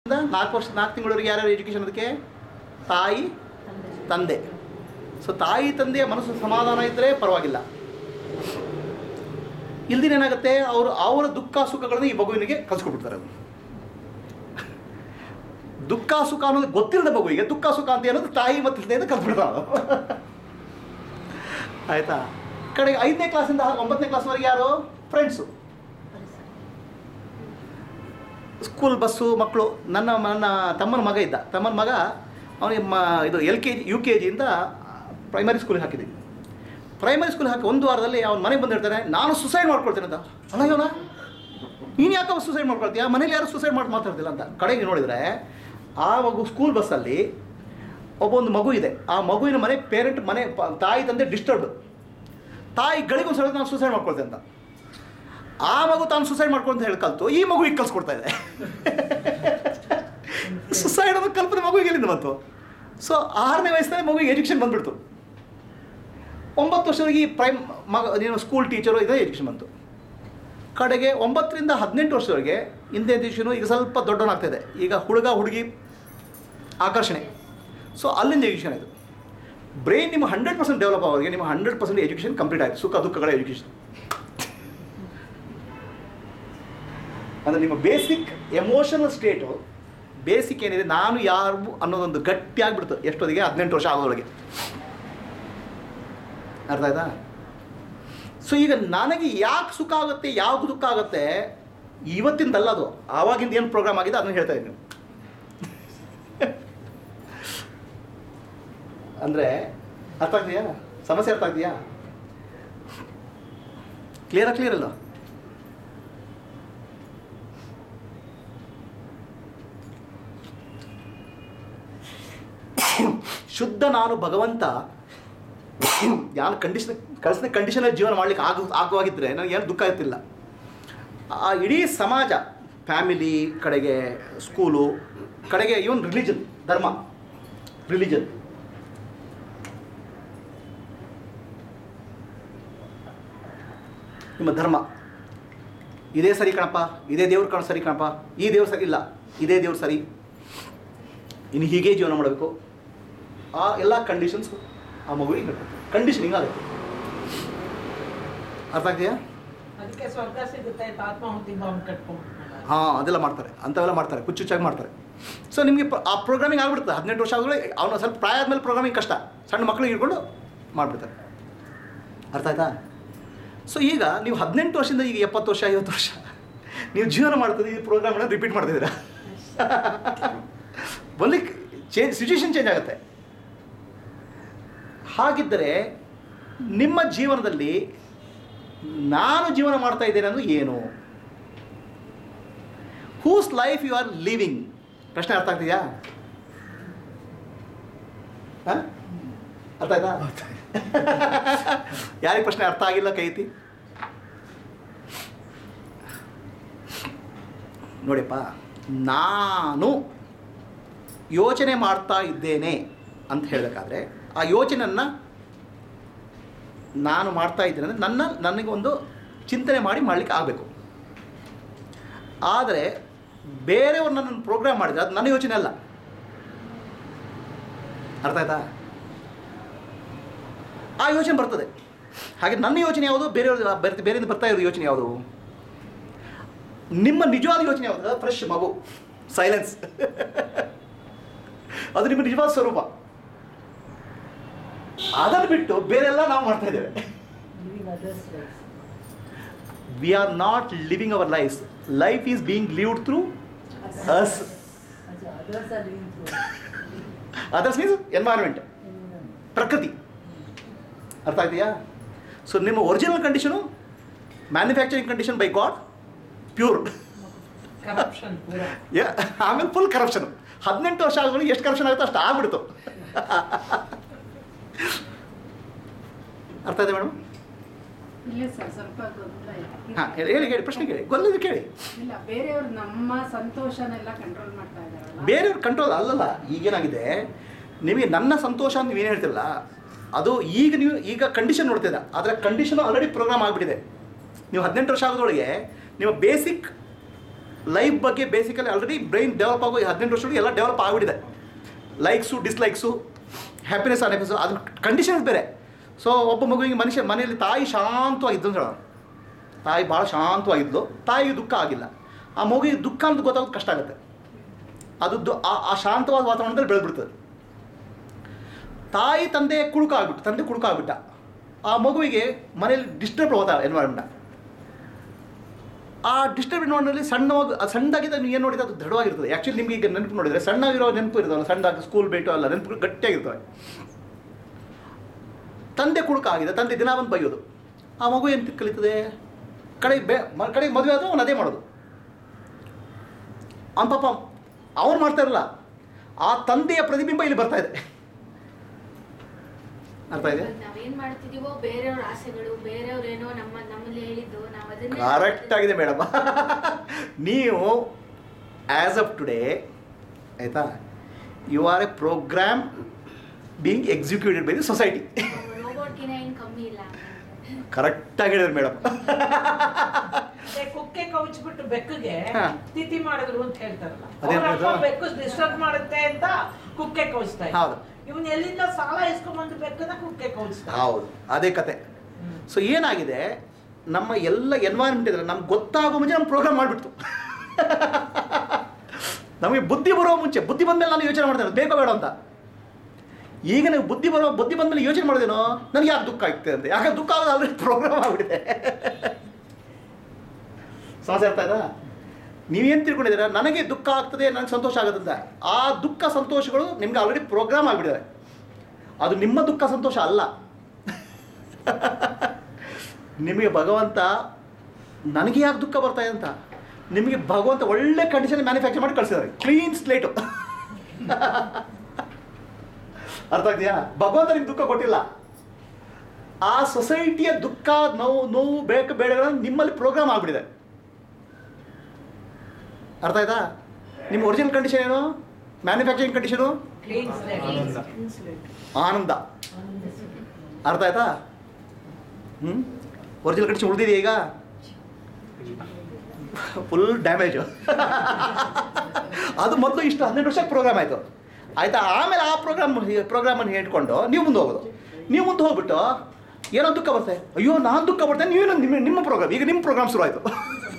ನಾಲ್ಕು ವರ್ಷ ನಾಲ್ಕು ತಿಂಗಳವರೆಗೆ ಯಾರ್ಯಾರು ಎಜುಕೇಷನ್ ಅದಕ್ಕೆ ತಾಯಿ ತಂದೆ ಸೊ ತಾಯಿ ತಂದೆಯ ಮನಸ್ಸು ಸಮಾಧಾನ ಇದ್ದರೆ ಪರವಾಗಿಲ್ಲ ಇಲ್ದಿನ ಏನಾಗುತ್ತೆ ಅವರು ಅವರ ದುಃಖ ಸುಖಗಳನ್ನು ಈ ಮಗುವಿನಿಗೆ ಕಲ್ಸ್ಕೊಟ್ಬಿಡ್ತಾರೆ ಅದು ದುಃಖ ಸುಖ ಅನ್ನೋದು ಗೊತ್ತಿಲ್ಲದ ಮಗುವಿಗೆ ದುಃಖ ಸುಖ ಅಂತ ಅನ್ನೋದು ತಾಯಿ ಮತ್ತು ತಂದೆಯಿಂದ ಕಲ್ಸ್ಬಿಡ್ತಾರೆ ಆಯ್ತಾ ಕಡೆಗೆ ಐದನೇ ಕ್ಲಾಸಿಂದ ಒಂಬತ್ತನೇ ಕ್ಲಾಸ್ವರೆಗೆ ಯಾರು ಫ್ರೆಂಡ್ಸು ಸ್ಕೂಲ್ ಬಸ್ಸು ಮಕ್ಕಳು ನನ್ನ ನನ್ನ ತಮ್ಮನ ಮಗ ಇದ್ದ ತಮ್ಮನ ಮಗ ಅವನಿಗೆ ಮ ಇದು L K G U K ಜಿಯಿಂದ ಪ್ರೈಮರಿ ಸ್ಕೂಲಿಗೆ ಹಾಕಿದ್ದೀವಿ ಪ್ರೈಮರಿ ಸ್ಕೂಲ್ ಹಾಕಿ ಒಂದು ವಾರದಲ್ಲಿ ಅವ್ನ ಮನೆಗೆ ಬಂದಿರ್ತಾನೆ ನಾನು ಸುಸೈಡ್ ಮಾಡ್ಕೊಳ್ತೇನೆ ಅಂತ ಅಲ್ಲ ಇವನ ನೀನು ಯಾಕೆ ಸುಸೈಡ್ ಮಾಡ್ಕೊಳ್ತೀಯ ಮನೇಲಿ ಯಾರು ಸುಸೈಡ್ ಮಾಡಿ ಮಾತಾಡ್ತಿಲ್ಲ ಅಂತ ಕಡೆಗೆ ನೋಡಿದರೆ ಆ ಮಗು ಸ್ಕೂಲ್ ಬಸ್ಸಲ್ಲಿ ಒಬ್ಬೊಂದು ಮಗು ಇದೆ ಆ ಮಗುವಿನ ಮನೆ ಪೇರೆಂಟ್ ಮನೆ ಪ- ತಾಯಿ ತಂದೆ ಡಿಸ್ಟರ್ಬ್ ತಾಯಿ ಗಳಿಗೊಂದು ಸಲ ನಾನು ಸುಸೈಡ್ ಮಾಡ್ಕೊಳ್ತೇನೆ ಅಂತ ಆ ಮಗು ತಾನು ಸುಸೈಡ್ ಮಾಡ್ಕೊಂಡು ಹೇಳಿ ಕಲ್ತು ಈ ಮಗು ಈಗ ಕಲ್ಸ್ಕೊಡ್ತಾ ಇದೆ ಸುಸೈಡ್ ಅನ್ನೋ ಕಲ್ಪನೆ ಮಗುವಿಗೆ ಎಲ್ಲಿಂದ ಬಂತು ಸೊ ಆರನೇ ವಯಸ್ಸಿನಲ್ಲಿ ಮಗುವಿಗೆ ಎಜುಕೇಷನ್ ಬಂದ್ಬಿಡ್ತು ಒಂಬತ್ತು ವರ್ಷದವರೆಗೆ ಈ ಪ್ರೈಮ್ ಮಗ ನೀನು ಸ್ಕೂಲ್ ಟೀಚರು ಇದೇ ಎಜುಕೇಷನ್ ಬಂತು ಕಡೆಗೆ ಒಂಬತ್ತರಿಂದ ಹದಿನೆಂಟು ವರ್ಷದವರೆಗೆ ಹಿಂದೆ ಎಜುಕೇಷನು ಈಗ ಸ್ವಲ್ಪ ದೊಡ್ಡವನಾಗ್ತಾಯಿದೆ ಈಗ ಹುಡುಗ ಹುಡುಗಿ ಆಕರ್ಷಣೆ ಸೊ ಅಲ್ಲಿಂದ ಎಜುಕೇಷನ್ ಆಯಿತು ಬ್ರೈನ್ ನಿಮ್ಮ ಹಂಡ್ರೆಡ್ ಪರ್ಸೆಂಟ್ ಡೆವಲಪ್ ಆಗೋರಿಗೆ ನಿಮ್ಮ ಹಂಡ್ರೆಡ್ ಪರ್ಸೆಂಟ್ ಎಜುಕೇಷನ್ ಕಂಪ್ಲೀಟ್ ಆಯಿತು ಸುಖ ದುಃಖಗಳ ಎಜುಕೇಷನ್ ಅಂದರೆ ನಿಮ್ಮ ಬೇಸಿಕ್ ಎಮೋಷನಲ್ ಸ್ಟೇಟು ಬೇಸಿಕ್ ಏನಿದೆ ನಾನು ಯಾರು ಅನ್ನೋದೊಂದು ಗಟ್ಟಿಯಾಗ್ಬಿಡ್ತು ಎಷ್ಟೊತ್ತಿಗೆ ಹದಿನೆಂಟು ವರ್ಷ ಆಗೋದೊಳಗೆ ಅರ್ಥ ಆಯ್ತಾ ಸೊ ಈಗ ನನಗೆ ಯಾಕೆ ಸುಖ ಆಗುತ್ತೆ ಯಾವಾಗ ದುಃಖ ಆಗುತ್ತೆ ಇವತ್ತಿಂದಲ್ಲ ಅದು ಆವಾಗಿಂದ ಏನು ಪ್ರೋಗ್ರಾಮ್ ಆಗಿದೆ ಅದನ್ನು ಹೇಳ್ತಾ ಇದ್ದೀನಿ ಅಂದರೆ ಅರ್ಥ ಆಗ್ತೀಯಾ ಸಮಸ್ಯೆ ಅರ್ಥ ಆಗ್ತೀಯಾ ಕ್ಲಿಯರಾ ಕ್ಲಿಯರ್ ಅಲ್ಲ ಶುದ್ಧ ನಾನು ಭಗವಂತ ಯಾರು ಕಂಡೀಷನ್ ಕಳಿಸಿದ ಕಂಡೀಷನಲ್ಲಿ ಜೀವನ ಮಾಡ್ಲಿಕ್ಕೆ ಆಗ ಆಗುವಾಗಿದ್ದರೆ ನನಗೆ ಏನು ದುಃಖ ಇರ್ತಿಲ್ಲ ಆ ಇಡೀ ಸಮಾಜ ಫ್ಯಾಮಿಲಿ ಕಡೆಗೆ ಸ್ಕೂಲು ಕಡೆಗೆ ಇವನ್ ರಿಲಿಜನ್ ಧರ್ಮ ರಿಲಿಜನ್ ನಿಮ್ಮ ಧರ್ಮ ಇದೇ ಸರಿ ಕಣಪ್ಪ ಇದೇ ದೇವ್ರ ಕಣ ಸರಿ ಕಣಪ್ಪ ಈ ದೇವ್ರು ಸರಿ ಇಲ್ಲ ಇದೇ ದೇವ್ರು ಸರಿ ಇನ್ನು ಹೀಗೆ ಜೀವನ ಮಾಡಬೇಕು ಆ ಎಲ್ಲ ಕಂಡೀಷನ್ಸ್ ಆ ಮಗುವಿಗೆ ಕಂಡೀಷನಿಂಗ್ ಆಗುತ್ತೆ ಅರ್ಥ ಆಗ್ತೀಯಾ ಅದಕ್ಕೆ ಸ್ವರ್ಗ ಸಿಗುತ್ತೆ ಅಂತ ಆತ್ಮಾಹುತಿ ಬಾಂಬ್ ಕಟ್ಕೊಂಡ್ಬಿಟ್ನಲ್ಲ ಹಾಂ ಅದೆಲ್ಲ ಮಾಡ್ತಾರೆ ಅಂಥವೆಲ್ಲ ಮಾಡ್ತಾರೆ ಹುಚ್ಚುಚ್ಚಾಗಿ ಮಾಡ್ತಾರೆ ಸೊ ನಿಮಗೆ ಪ್ರ- ಆ ಪ್ರೋಗ್ರಾಮಿಂಗ್ ಆಗ್ಬಿಡುತ್ತೆ ಹದಿನೆಂಟು ವರ್ಷ ಆದಮೇಲೆ ಅವನು ಸ್ವಲ್ಪ ಪ್ರಾಯ ಆದಮೇಲೆ ಪ್ರೋಗ್ರಾಮಿಂಗ್ ಕಷ್ಟ ಸಣ್ಣ ಮಕ್ಕಳಿಗೆ ಹಿಡ್ಕೊಂಡು ಮಾಡಿಬಿಡ್ತಾರೆ ಅರ್ಥ ಆಯ್ತಾ ಸೊ ಈಗ ನೀವು ಹದಿನೆಂಟು ವರ್ಷದಿಂದ ಈಗ ಎಪ್ಪತ್ತು ವರ್ಷ ಐವತ್ತು ವರ್ಷ ನೀವು ಜೀವನ ಮಾಡ್ತದೆ ಈ ಪ್ರೋಗ್ರಾಮ್ನ ರಿಪೀಟ್ ಮಾಡ್ತಿದ್ದೀರಾ ಒಂದು ಚೇಂಜ್ ಸಿಚುವೇಶನ್ ಚೇಂಜ್ ಆಗುತ್ತೆ ಹಾಗಿದ್ದರೆ ನಿಮ್ಮ ಜೀವನದಲ್ಲಿ ನಾನು ಜೀವನ ಮಾಡ್ತಾ ಇದ್ದೇನೆ ಅನ್ನೋದು ಏನು whose life you are living ಪ್ರಶ್ನೆ ಅರ್ಥ ಆಗ್ತಿದೆಯಾ ಹ? ಅರ್ಥ ಆಯ್ತಾ ಯಾರಿಗೆ ಪ್ರಶ್ನೆ ಅರ್ಥ ಆಗಿಲ್ಲ ಕೈ ಎತ್ತಿ ನೋಡಿಪ್ಪ ನಾನು ಯೋಚನೆ ಮಾಡ್ತಾ ಇದ್ದೇನೆ ಅಂತ ಹೇಳಬೇಕಾದ್ರೆ ಆ ಯೋಚನೆಯನ್ನು ನಾನು ಮಾಡ್ತಾ ಇದ್ದೇನೆ ಅಂದರೆ ನನ್ನ ನನಗೆ ಒಂದು ಚಿಂತನೆ ಮಾಡಿ ಮಾಡಲಿಕ್ಕೆ ಆಗಬೇಕು ಆದರೆ ಬೇರೆಯವ್ರು ನನ್ನನ್ನು ಪ್ರೋಗ್ರಾಮ್ ಮಾಡಿದರೆ ಅದು ನನ್ನ ಯೋಚನೆ ಅಲ್ಲ ಅರ್ಥ ಆಯ್ತಾ ಆ ಯೋಚನೆ ಬರ್ತದೆ ಹಾಗೆ ನನ್ನ ಯೋಚನೆ ಯಾವುದು ಬೇರೆಯವ್ರ ಬೇರೆ ಬೇರೆಯಿಂದ ಬರ್ತಾ ಇರೋದು ಯೋಚನೆ ಯಾವುದು ನಿಮ್ಮ ನಿಜವಾದ ಯೋಚನೆ ಯಾವುದು ಫ್ರೆಶ್ ಮಗು ಸೈಲೆನ್ಸ್ ಅದು ನಿಮ್ಮ ನಿಜವಾದ ಸ್ವರೂಪ ಅದನ್ನು ಬಿಟ್ಟು ಬೇರೆಲ್ಲ ನಾವು ಮಾಡ್ತಾ ಇದ್ದೇವೆ living others life we are not living our life life is being lived through us others are living through others means environment ಪ್ರಕೃತಿ ಅರ್ಥ ಆಗ್ತೀಯಾ ಸೊ ನಿಮ್ಮ original condition manufacturing condition by god pure corruption ಪೂರ ಯಾ ಆಮೇಲೆ full corruption ಹದಿನೆಂಟು ವರ್ಷ ಆದ್ಮೇಲೆ ಎಷ್ಟು ಕರಪ್ಷನ್ ಆಗುತ್ತೋ ಅಷ್ಟು ಆಗ್ಬಿಡ್ತು ಅರ್ಥ ಇದೆ ಮೇಡಮ್ ಇಲ್ಲ ಸರ್ ಸ್ವಲ್ಪ ಗೊಂದಲ ಇದೆ. ಹಾಂ ಹೇಳಿ ಹೇಳಿ ಹೇಳಿ ಪ್ರಶ್ನೆ ಕೇಳಿ ಗೊತ್ತಿದ್ದು ಕೇಳಿ ಇಲ್ಲ ಬೇರೆಯವ್ರು ನಮ್ಮ ಸಂತೋಷನೆಲ್ಲ ಕಂಟ್ರೋಲ್ ಮಾಡ್ತಾ ಇದಾರಲ್ಲ ಬೇರೆಯವ್ರ ಕಂಟ್ರೋಲ್ ಅಲ್ಲಲ್ಲ ಈಗೇನಾಗಿದೆ ನಿಮಗೆ ನನ್ನ ಸಂತೋಷ ಅಂತ ನೀವೇನು ಹೇಳ್ತಿರಲ್ಲ ಅದು ಈಗ ನೀವು ಈಗ ಕಂಡೀಷನ್ ನೋಡ್ತಿದ್ದ ಆದರೆ ಕಂಡೀಷನ್ ಆಲ್ರೆಡಿ ಪ್ರೋಗ್ರಾಮ್ ಆಗಿಬಿಟ್ಟಿದೆ ನೀವು ಹದಿನೆಂಟು ವರ್ಷ ಆಗೋದ್ರೊಳಗೆ ನಿಮ್ಮ ಬೇಸಿಕ್ ಲೈಫ್ ಬಗ್ಗೆ ಬೇಸಿಕಲಿ ಆಲ್ರೆಡಿ ಬ್ರೈನ್ ಡೆವಲಪ್ ಆಗೋ ಹದಿನೆಂಟು ವರ್ಷದೊಳಗೆ ಎಲ್ಲ ಡೆವಲಪ್ ಆಗಿಬಿಟ್ಟಿದೆ ಲೈಕ್ಸು ಡಿಸ್ಲೈಕ್ಸು ಹ್ಯಾಪಿನೆಸ್ ಅನ್ಹ್ಯಾಪಿನೆಸ್ ಅದು ಕಂಡೀಷನ್ಸ್ ಬೇರೆ ಸೊ ಒಬ್ಬ ಮಗುವಿಗೆ ಮನುಷ್ಯ ಮನೆಯಲ್ಲಿ ತಾಯಿ ಶಾಂತವಾಗಿದ್ದು ಅಂತ ಹೇಳೋಣ ತಾಯಿ ಭಾಳ ಶಾಂತವಾಗಿದ್ಲು ತಾಯಿಗೆ ದುಃಖ ಆಗಿಲ್ಲ ಆ ಮಗುವಿಗೆ ದುಃಖ ಅಂತ ಗೊತ್ತಾಗೋದು ಕಷ್ಟ ಆಗುತ್ತೆ ಅದು ದು ಆ- ಆ ಶಾಂತವಾದ ವಾತಾವರಣದಲ್ಲಿ ಬೆಳೆದ್ಬಿಡ್ತದೆ ತಾಯಿ ತಂದೆ ಕುಡುಕ ಆಗ್ಬಿಟ್ಟು ತಂದೆ ಕುಡುಕ ಆಗ್ಬಿಟ್ಟ ಆ ಮಗುವಿಗೆ ಮನೇಲಿ ಡಿಸ್ಟರ್ಬ್ ಹೋದ ಎನ್ವೈರನ್ಮೆಂಟ್ ಆ ಡಿಸ್ಟರ್ಬ್ ಎನ್ವೈರನ್ಮೆಂಟಲ್ಲಿ ಸಣ್ಣವಾಗಿ ಅದು ಸಣ್ಣದಾಗಿದ್ದ ನೀವು ಏನು ನೋಡಿದ್ರೆ ಅದು ದೃಢವಾಗಿರ್ತದೆ ಆ್ಯಕ್ಚುಲಿ ನಿಮಗೆ ಈಗ ನೆನಪು ನೋಡಿದರೆ ಸಣ್ಣಗಿರೋ ನೆನಪು ಇರೋದಲ್ಲ ಸಣ್ಣದಾಗಿ ಸ್ಕೂಲ್ ಬೇಟು ಅಲ್ಲ ನೆನಪು ಗಟ್ಟಿಯಾಗಿರ್ತವೆ ತಂದೆ ಕುಡುಕ ಆಗಿದೆ ತಂದೆ ದಿನ ಬಂದು ಬೈಯೋದು ಆ ಮಗು ಏನು ಕಲಿತದೆ ಕಡೆಗೆ ಬೇ ಮ- ಕಡೆಗೆ ಮದುವೆ ಆದರೂ ಅವನು ಅದೇ ಮಾಡೋದು ಅವ್ನ ಪಾಪ ಅವ್ರು ಮಾಡ್ತಾ ಇರಲ್ಲ ಆ ತಂದೆಯ ಪ್ರತಿಬಿಂಬ ಇಲ್ಲಿ ಬರ್ತಾ ಇದೆ ಅರ್ಥ ಇದೆ ನಾವೇನ್ ಮಾಡ್ತಿದೀವೋ ಬೇರೆಯವ್ರ ಆಸೆಗಳು ಬೇರೆಯವ್ರೇನೋ ನಮ್ಮ ನಮ್ಮಲ್ಲಿ ಹೇಳಿದ್ದು ನಾವ್ ಅದನ್ನೇ ಕರೆಕ್ಟ್ ಆಗಿದೆ ಮೇಡಮ್ ನೀವು ಆ್ಯಸ್ ಆಫ್ ಟುಡೇ ಆಯಿತಾ you are a program being executed by the society ರೋಬೋಟ್ಗಿನ ಏನ್ ಕಮ್ಮಿ ಇಲ್ಲ ಕರೆಕ್ಟಾಗಿ ಹೇಳಿದ್ರು ಮೇಡಮ್ ಅದೇ ಕುಕ್ಕೆ ಕೌಚ್ಬಿಟ್ಟು ಬೆಕ್ಕಗೆ ಹಾ. ತಿಥಿ ಮಾಡಿದ್ರು ಅಂತ ಹೇಳ್ತಾರಲ್ಲ ಅದೇನ್ ಅವ್ರ ಅಪ್ಪ ಹೇಳ್ದು? ಬೆಕ್ಕು ಡಿಸ್ಟರ್ಬ್ ಮಾಡುತ್ತೆ ಅಂತ ಕುಕ್ಕೆ ಕೌಚ್ತಾ ಹೌದು. ಇವನ್ ಎಲ್ಲಿಂದ ಸಾಲ ಇಸ್ಕೊಂಡ್ಬಂದು ಬೆಕ್ಕನ್ನ ಕುಕ್ಕೆ ಕೌಚ್ತಾ ಹೌದು ಅದೇ ಕತೆ ಸೊ ಏನಾಗಿದೆ ನಮ್ಮ ಎಲ್ಲ ಎನ್ವೈರನ್ಮೆಂಟ್ ಇದ್ರೆ ನಮ್ಗೆ ಗೊತ್ತಾಗೋ ಮುಂಚೆ ನಮ್ಮ ಪ್ರೋಗ್ರಾಮ್ ಮಾಡಿಬಿಡ್ತು ನಮಗೆ ಬುದ್ಧಿ ಬರೋ ಮುಂಚೆ ಬುದ್ಧಿ ಬಂದಮೇಲೆ ನಾನು ಯೋಚನೆ ಮಾಡ್ತೇನೆ ಬೇಕೋ ಬೇಡ ಅಂತ ಈಗ ನೀವು ಬುದ್ಧಿ ಬರೋ ಬುದ್ಧಿ ಬಂದಮೇಲೆ ಯೋಚನೆ ಮಾಡಿದೇನೋ ನನಗೆ ಯಾಕೆ ದುಃಖ ಆಗ್ತದೆ ಅಂತ ಯಾಕೆ ದುಃಖ ಆಗೋದು ಆಲ್ರೆಡಿ ಪ್ರೋಗ್ರಾಮ್ ಆಗಿಬಿಟ್ಟಿದೆ ಸಮಸ್ಯೆ ಆಗ್ತಾ ಇದ್ದಾ ನೀವೇನು ತಿಳ್ಕೊಂಡಿದ್ದೀರಾ ನನಗೆ ದುಃಖ ಆಗ್ತದೆ ನನಗೆ ಸಂತೋಷ ಆಗುತ್ತೆ ಅಂತ ಆ ದುಃಖ ಸಂತೋಷಗಳು ನಿಮ್ಗೆ ಆಲ್ರೆಡಿ ಪ್ರೋಗ್ರಾಮ್ ಆಗಿಬಿಟ್ಟಿದೆ ಅದು ನಿಮ್ಮ ದುಃಖ ಸಂತೋಷ ಅಲ್ಲ ನಿಮಗೆ ಭಗವಂತ ನನಗೆ ಯಾಕೆ ದುಃಖ ಬರ್ತಾ ಇದೆ ಅಂತ ನಿಮಗೆ ಭಗವಂತ ಒಳ್ಳೆ ಕಂಡೀಷನ್ ಮ್ಯಾನುಫ್ಯಾಕ್ಚರ್ ಮಾಡಿ ಕಳಿಸಿದ್ದಾರೆ ಕ್ಲೀನ್ ಸ್ಲೇಟು ಅರ್ಥ ಆಗ್ತೀಯಾ ಭಗವಂತ ನಿಮ್ಗೆ ದುಃಖ ಕೊಟ್ಟಿಲ್ಲ ಆ ಸೊಸೈಟಿಯ ದುಃಖ ನೋವು ನೋವು ಬೇಕು ಬೇಡಗಳನ್ನು ನಿಮ್ಮಲ್ಲಿ ಪ್ರೋಗ್ರಾಮ್ ಆಗಿಬಿಟ್ಟಿದೆ ಅರ್ಥ ಆಯ್ತಾ ನಿಮ್ಮ ಒರಿಜಿನಲ್ ಕಂಡೀಷನ್ ಏನು ಮ್ಯಾನುಫ್ಯಾಕ್ಚರಿಂಗ್ ಕಂಡೀಷನು ಕ್ಲೀನ್ ಆನಂದ ಅರ್ಥ ಆಯ್ತಾ ಹ್ಞೂ ಒರಿಜಿನಲ್ ಕಂಡೀಷನ್ ಉಳಿದಿದೆಯಾ ಈಗ ಫುಲ್ ಡ್ಯಾಮೇಜು ಅದು ಮೊದಲು ಇಷ್ಟು ಹನ್ನೆರಡು ವರ್ಷಕ್ಕೆ ಪ್ರೋಗ್ರಾಮ್ ಆಯಿತು ಆಯಿತಾ ಆಮೇಲೆ ಆ ಪ್ರೋಗ್ರಾಮ್ ಪ್ರೋಗ್ರಾಮನ್ನು ಹೇಳ್ಕೊಂಡು ನೀವು ಮುಂದೆ ಹೋಗೋದು ನೀವು ಮುಂದೆ ಹೋಗ್ಬಿಟ್ಟು ಏನೋ ದುಃಖ ಬರ್ತದೆ ಅಯ್ಯೋ ನಾನು ದುಃಖ ಬರ್ತೇನೆ ನೀವೇನೋ ನಿಮ್ಮ ನಿಮ್ಮ ಪ್ರೋಗ್ರಾಮ್ ಈಗ ನಿಮ್ಮ ಪ್ರೋಗ್ರಾಮ್ ಶುರು ಆಯಿತು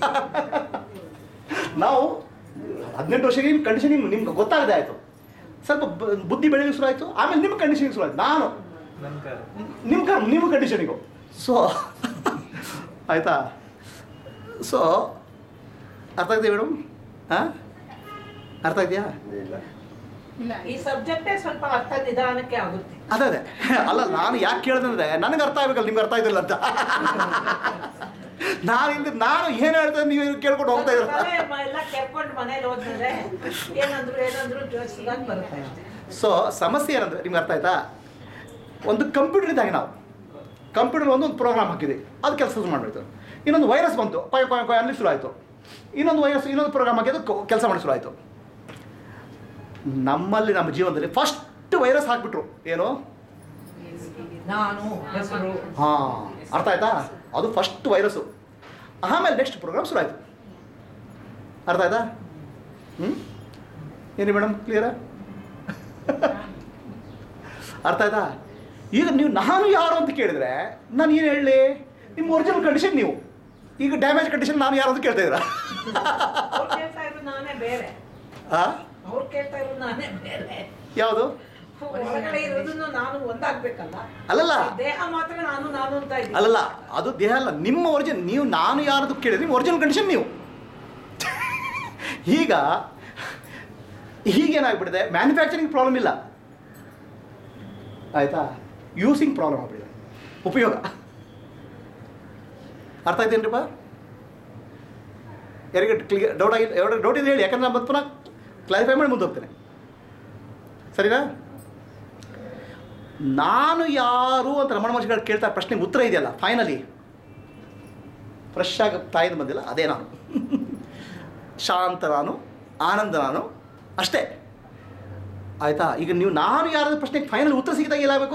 ನಾವು ಹದಿನೆಂಟು ವರ್ಷಕ್ಕೆ ನಿಮ್ಮ ಕಂಡೀಷನ್ ನಿಮ್ಗೆ ನಿಮ್ಗೆ ಗೊತ್ತಾಗದೆ ಆಯಿತು ಸ್ವಲ್ಪ ಬ- ಬುದ್ಧಿ ಬೆಳೆಯಲಿಕ್ಕೆ ಶುರು ಆಯಿತು ಆಮೇಲೆ ನಿಮ್ಮ ಕಂಡೀಷನಿಗೆ ಶುರು ಆಯಿತು ನಾನು ನಿಮ್ಮ ಕ ನಿಮ್ಮ ಕಂಡೀಷನಿಗೂ ಸೊ ಆಯಿತಾ ಸೊ ಅರ್ಥ ಆಗ್ತೀಯ ಮೇಡಮ್ ಹಾಂ ಅರ್ಥ ಆಗ್ತೀಯಾ ಇಲ್ಲ ಈ ಸಬ್ಜೆಕ್ಟೇ ಸ್ವಲ್ಪ ಅರ್ಥ ನಿಧಾನಕ್ಕೆ ಆಗುತ್ತೆ ಅದೇ ಅದೇ ಅಲ್ಲ ನಾನು ಯಾಕೆ ಕೇಳಿದ್ರೆ ನನಗೆ ಅರ್ಥ ಆಗ್ಬೇಕಲ್ಲ ನಿಮ್ಗೆ ಅರ್ಥ ಆಯ್ತಿಲ್ಲ ಅಂತ ನಾನು ಇಲ್ಲಿ ನಾನು ಏನು ಹೇಳ್ತೇನೆ ನೀವು ಕೇಳ್ಕೊಂಡು ಹೋಗ್ತಾ ಇದ್ದೀರ ತಲೆ ಮ- ಎಲ್ಲ ಕೆರ್ಕೊಂಡು ಮನೇಲಿ ಹೋದ್ರೆ ಏನಂದ್ರು ಏನಂದ್ರು ಜೋಡಿಸಿದಾಗ ಬರುತ್ತೆ ಅಷ್ಟೇ ಸೊ ಸಮಸ್ಯೆ ಏನಂದ್ರೆ ನಿಮ್ಗೆ ಅರ್ಥ ಆಯ್ತಾ ಒಂದು ಕಂಪ್ಯೂಟರ್ ಇದ್ದಾಗ ನಾವು ಕಂಪ್ಯೂಟರ್ ಒಂದು ಒಂದು ಪ್ರೋಗ್ರಾಮ್ ಹಾಕಿದ್ವಿ ಅದು ಕೆಲಸ ಮಾಡಿಬಿಡ್ತು ಇನ್ನೊಂದು ವೈರಸ್ ಬಂತು ಕೊಯ್ ಕೊಯ್ ಕೊಯ್ ಅನ್ನಲಿ ಶುರು ಆಯಿತು ಇನ್ನೊಂದು ವೈರಸ್ ಇನ್ನೊಂದು ಪ್ರೋಗ್ರಾಮ್ ಹಾಕಿದ್ದು ಕೆಲಸ ಮಾಡಿ ಶುರು ಆಯಿತು ನಮ್ಮಲ್ಲಿ ನಮ್ಮ ಜೀವನದಲ್ಲಿ ಫಸ್ಟ್ ವೈರಸ್ ಹಾಕ್ಬಿಟ್ರು ಏನು ನಾನು ಹೆಸರು ಹಾಂ ಅರ್ಥ ಆಯ್ತಾ ಅದು ಫಸ್ಟ್ ವೈರಸ್ಸು ಆಮೇಲೆ ನೆಕ್ಸ್ಟ್ ಪ್ರೋಗ್ರಾಮ್ ಶುರು ಆಯಿತು ಅರ್ಥ ಆಯ್ತಾ ಹ್ಞೂ ಏನಿ ಮೇಡಮ್ ಕ್ಲಿಯರಾ ಅರ್ಥ ಆಯ್ತಾ ಈಗ ನೀವು ನಾನು ಯಾರು ಅಂತ ಕೇಳಿದ್ರೆ ನಾನು ಏನು ಹೇಳಲಿ ನಿಮ್ಮ ಒರಿಜಿನಲ್ ಕಂಡೀಷನ್ ನೀವು ಈಗ ಡ್ಯಾಮೇಜ್ ಕಂಡೀಷನ್ ನಾನು ಯಾರು ಅಂತ ಕೇಳ್ತಾ ಇದ್ದೀರಾ ಅವ್ರು ಕೇಳ್ತಾ ಇರೋದು ನಾನೇ ಬೇರೆ ಆ? ಅವ್ರು ಕೇಳ್ತಾ ಇರೋದು ನಾನೇ ಬೇರೆ ಯಾವುದು ಹೊರಗಡೆ ಇರೋದನ್ನು ನಾನು ಒಂದಾಗ್ಬೇಕಲ್ಲ ಅಲ್ಲಲ್ಲ ದೇಹ ಮಾತ್ರ ನಾನು ನಾನು ಅಂತ ಇದ್ದೀನಿ ಅಲ್ಲಲ್ಲ ಅದು ದೇಹ ಅಲ್ಲ ನಿಮ್ಮ ಒರಿಜಿನ್ ನೀವು ನಾನು ಯಾರದು ಕೇಳಿದ್ರೆ ನಿಮ್ಮ ಒರಿಜಿನಲ್ ಕಂಡೀಷನ್ ನೀವು ಈಗ ಹೀಗೇನಾಗ್ಬಿಟ್ಟಿದೆ ಮ್ಯಾನುಫ್ಯಾಕ್ಚರಿಂಗ್ ಪ್ರಾಬ್ಲಮ್ ಇಲ್ಲ ಆಯಿತಾ ಯೂಸಿಂಗ್ ಪ್ರಾಬ್ಲಮ್ ಆಗ್ಬಿಟ್ಟಿದೆ ಉಪಯೋಗ ಅರ್ಥ ಆಯ್ತೇನ್ರಿಪ್ಪ ಯಾರಿಗೆ ಕ್ಲಿಯರ್ ಡೌಟ್ ಆಗಿ ಡೌಟ್ ಇದೆ ಹೇಳಿ ಯಾಕಂದ್ರೆ ನಾನು ಮತ್ತೆ ಪುನಃ ಕ್ಲಾರಿಫೈ ಮಾಡಿ ಮುಂದೆ ಹೋಗ್ತೇನೆ ಸರಿನಾ ನಾನು ಯಾರು ಅಂತ ರಮಣ ಮಹರ್ಷಿಗಳು ಕೇಳ್ತಾ ಪ್ರಶ್ನೆಗೆ ಉತ್ತರ ಇದೆಯಲ್ಲ ಫೈನಲಿ ಫ್ರೆಶ್ ಆಗಿ ತಾಯಿದ ಬಂದಿಲ್ಲ ಅದೇ ನಾನು ಶಾಂತ ನಾನು ಆನಂದ ನಾನು ಅಷ್ಟೇ ಆಯಿತಾ ಈಗ ನೀವು ನಾನು ಯಾರಾದ್ರೂ ಪ್ರಶ್ನೆಗೆ ಫೈನಲ್ ಉತ್ತರ ಸಿಕ್ಕಿದಾಗ ಏನಾಗಬೇಕು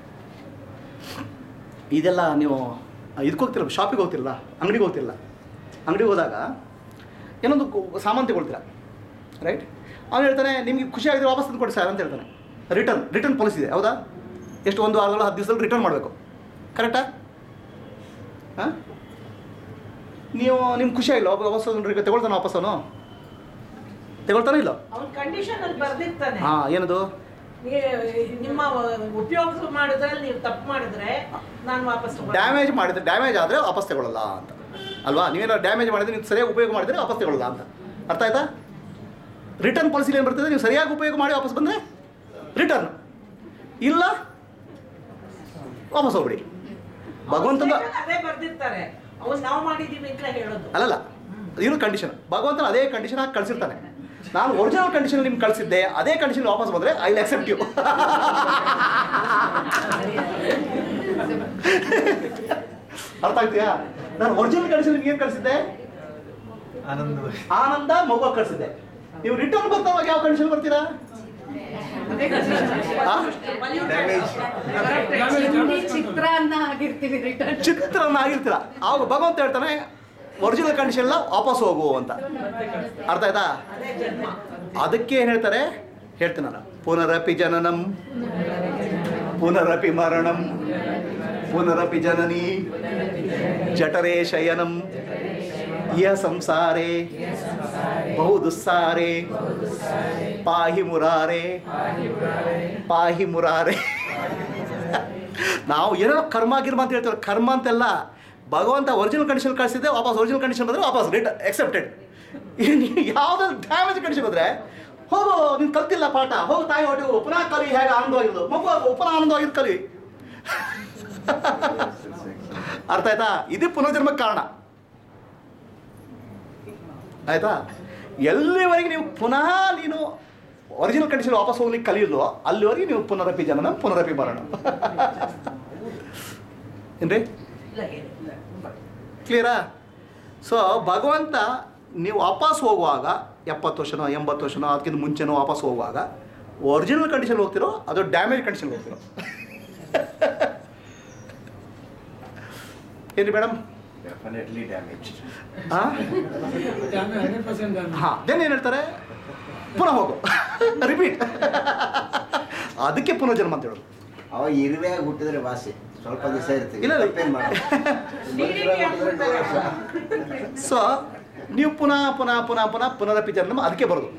ಇದೆಲ್ಲ ನೀವು ಇದಕ್ಕೆ ಹೋಗ್ತಿರಲ್ಲ ಶಾಪಿಗೆ ಹೋಗ್ತಿರಲ್ಲ ಅಂಗಡಿಗೆ ಹೋಗ್ತಿರಲ್ಲ ಅಂಗಡಿಗೆ ಹೋದಾಗ ಏನೊಂದು ಕು- ಸಾಮಾನು ತಗೊಳ್ತೀರಾ ರೈಟ್ ಅವ್ನು ಹೇಳ್ತಾನೆ ನಿಮಗೆ ಖುಷಿ ಆಗಿದ್ರೆ ವಾಪಸ್ ತಂದು ಕೊಡಿ ಸರ್ ಅಂತ ಹೇಳ್ತಾನೆ ರಿಟರ್ನ್ ರಿಟರ್ನ್ ಪಾಲಿಸಿ ಇದೆ ಹೌದಾ ಎಷ್ಟು ಒಂದು ವಾರಗಳು ಹತ್ತು ದಿವಸದಲ್ಲಿ ರಿಟರ್ನ್ ಮಾಡಬೇಕು ಕರೆಕ್ಟಾ ಹಾಂ ನೀವು ನಿಮ್ಗೆ ಖುಷಿ ಆಗಿಲ್ಲ ಒಬ್ಬ ವಾಪಸ್ ತಂದು ತಗೊಳ್ತಾನೆ ವಾಪಸ್ ಅವನು ತಗೊಳ್ತಾನೆ ಇಲ್ಲ ಅವ್ನ ಕಂಡೀಷನ್ ಅಲ್ಲಿ ಬರ್ದಿರ್ತಾನೆ ಹಾಂ ಏನದು ನೀ- ನಿಮ್ಮ ಉಪಯೋಗ ಮಾಡಿದ್ರಲ್ಲಿ ನೀವು ತಪ್ಪು ಮಾಡಿದ್ರೆ ನಾನು ವಾಪಸ್ ತಗೊಳ್ತೀನಿ. ಡ್ಯಾಮೇಜ್ ಮಾಡಿದ್ರೆ ಡ್ಯಾಮೇಜ್ ಆದರೆ ವಾಪಸ್ ತಗೊಳ್ಳಲ್ಲ ಅಂತ ಅಲ್ವಾ ನೀವೇನಾದ್ರು ಡ್ಯಾಮೇಜ್ ಮಾಡಿದ್ರೆ ನೀವು ಸರಿಯಾಗಿ ಉಪಯೋಗ ಮಾಡಿದರೆ ವಾಪಸ್ ತಗೊಳ್ಳಲ್ಲ ಅಂತ ಅರ್ಥ ಆಯ್ತಾ ರಿಟರ್ನ್ ಪಾಲಿಸಿಲಿ ಏನು ಬರ್ತದೆ ನೀವು ಸರಿಯಾಗಿ ಉಪಯೋಗ ಮಾಡಿ ವಾಪಸ್ ಬಂದರೆ ರಿಟರ್ನ್ ಇಲ್ಲ ವಾಪಸ್ ಹೋಗ್ಬಿಡಿ ಭಗವಂತನ ಅದೇ ಬರ್ದಿರ್ತಾರೆ ಅವ್ನು ನಾವು ಮಾಡಿದೀವಿ ಅಂತ ಹೇಳೋದು ಅಲ್ಲಲ್ಲ ಇರೋ ಕಂಡೀಷನ್ ಭಗವಂತನ ಅದೇ ಕಂಡೀಷನ್ ಹಾಕಿ ಕಳಿಸಿರ್ತಾನೆ ನಾನು ಒರಿಜಿನಲ್ ಕಂಡೀಷನ್ ನಿಮ್ಗೆ ಕಳಿಸಿದ್ದೆ ಅದೇ ಕಂಡೀಷನ್ ವಾಪಸ್ ಬಂದರೆ ಐ ವಿಲ್ ಅಕ್ಸೆಪ್ಟ್ ಯು ಅರ್ಥ ಆಗ್ತೀಯಾ ನಾನು ಒರಿಜಿನಲ್ ಕಂಡೀಷನ್ ನಿಮ್ಗೆ ಏನು ಕಳಿಸಿದ್ದೆ ಆನಂದ ಆನಂದ ಮಗು ಕಳಿಸಿದ್ದೆ ನೀವು ರಿಟರ್ನ್ ಬರ್ತಾವಾಗ ಯಾವ ಕಂಡೀಷನ್ ಬರ್ತೀರಾ ಆ? ಡ್ಯಾಮೇಜ್ ಚಿಂದಿ ಚಿತ್ರಾನ್ನ ಆಗಿರ್ತೀವಿ ರಿಟರ್ನ್ ಚಿತ್ರನ ಆಗಿರ್ತೀರ ಆವಾಗ ಭಗವಂತ ಹೇಳ್ತಾನೆ ಒರಿಜಿನಲ್ ಕಂಡೀಷನ್ ಎಲ್ಲ ವಾಪಸ್ ಹೋಗು ಅಂತ ಅರ್ಥ ಆಯ್ತಾ ಅದೇ ಜನ್ಮ ಅದಕ್ಕೆ ಏನು ಹೇಳ್ತಾರೆ ಹೇಳ್ತೀನಿ ನಾನು ಪುನರಪಿ ಜನನಂ ಪುನರಪಿ ಮರಣಂ ಪುನರಪಿ ಜನನಿ ಜಠರೇ ಶಯನಂ ಇಹ ಸಂಸಾರೇ ಬಹು ದುಸ್ಸಾರೆ ಪಾಹಿ ಮುರಾರೆ ಪಾಹಿ ಮುರಾರೆ ನಾವು ಏನೋ ಕರ್ಮ ಗಿರ್ಮ ಅಂತ ಹೇಳ್ತಾರೆ ಕರ್ಮ ಅಂತೆಲ್ಲ ಭಗವಂತ ಒರಿಜಿನಲ್ ಕಂಡೀಷನ್ ಕಳಿಸಿದ್ದೆ ವಾಪಸ್ ಒರಿಜಿನಲ್ ಕಂಡೀಷನ್ ಬಂದರೆ ವಾಪಸ್ ರಿಟ್ ಎಕ್ಸೆಪ್ಟೆಡ್ ಯಾವುದಾದ್ರು ಡ್ಯಾಮೇಜ್ ಕಂಡೀಷನ್ ಬಂದರೆ ಹೋಗು ನೀನು ಕಲ್ತಿಲ್ಲ ಪಾಠ ಹೋಗು ತಾಯಿ ಹೊಟ್ಟೆ ಹೋಗು ಪುನಃ ಕಲಿ ಹೇಗೆ ಆನಂದವಾಗಿದ್ದು ಮಗು ಆಗು, ಪುನಃ ಆನಂದವಾಗಿದ್ದು ಕಲಿ ಅರ್ಥ ಆಯ್ತಾ ಇದು ಪುನರ್ಜನ್ಮಕ್ಕೆ ಕಾರಣ ಆಯ್ತಾ ಎಲ್ಲಿವರೆಗೆ ನೀವು ಪುನಃ ನೀನು ಒರಿಜಿನಲ್ ಕಂಡೀಷನ್ ವಾಪಸ್ ಹೋಗ್ಲಿಕ್ಕೆ ಕಲಿಯೋದು ಅಲ್ಲಿವರೆಗೆ ನೀವು ಪುನರಪಿ ಜನನ ಪುನರಪಿ ಮರಣ ಏನ್ರಿ ಇಲ್ಲ ಏನಿಲ್ಲ ಕ್ಲಿಯರಾ ಸೊ ಭಗವಂತ ನೀವು ವಾಪಸ್ ಹೋಗುವಾಗ ಎಪ್ಪತ್ತು ವರ್ಷನೋ ಎಂಬತ್ತು ವರ್ಷನೋ ಅದಕ್ಕಿಂತ ಮುಂಚೆನೋ ವಾಪಸ್ ಹೋಗುವಾಗ ಒರಿಜಿನಲ್ ಕಂಡೀಷನ್ ಹೋಗ್ತಿರೋ ಅದು ಡ್ಯಾಮೇಜ್ ಕಂಡೀಷನ್ ಹೋಗ್ತಿರೋ ಏನು ಮೇಡಮ್ ಡೆಫಿನೆಟ್ಲಿ ಡ್ಯಾಮೇಜ್ ಹಾಂ ಹಾಂ ದೆನ್ ಏನು ಹೇಳ್ತಾರೆ ಪುನಃ ಹೋಗು ರಿಪೀಟ್ ಅದಕ್ಕೆ ಪುನರ್ಜನ್ಮ ಅಂತ ಹೇಳೋದು ಅವ ಇರುವೆಯಾಗಿ ಹುಟ್ಟಿದ್ರೆ ವಾಸಿ ಸ್ವಲ್ಪ ದಿವಸ ಇರ್ತೀವಿ ಇಲ್ಲ, ಇಲ್ಲ. ತಪ್ಪೇನ್ ಮಾಡೋದು? ನೀರಿಗೆ ಹಾಕ್ಬಿಡ್ತಾರೆ. ಸೊ ನೀವು ಪುನಃ ಪುನಃ ಪುನಃ ಪುನಃ ಪುನರಪಿ ಜನ್ಮ ಅದಕ್ಕೆ ಬರೋದು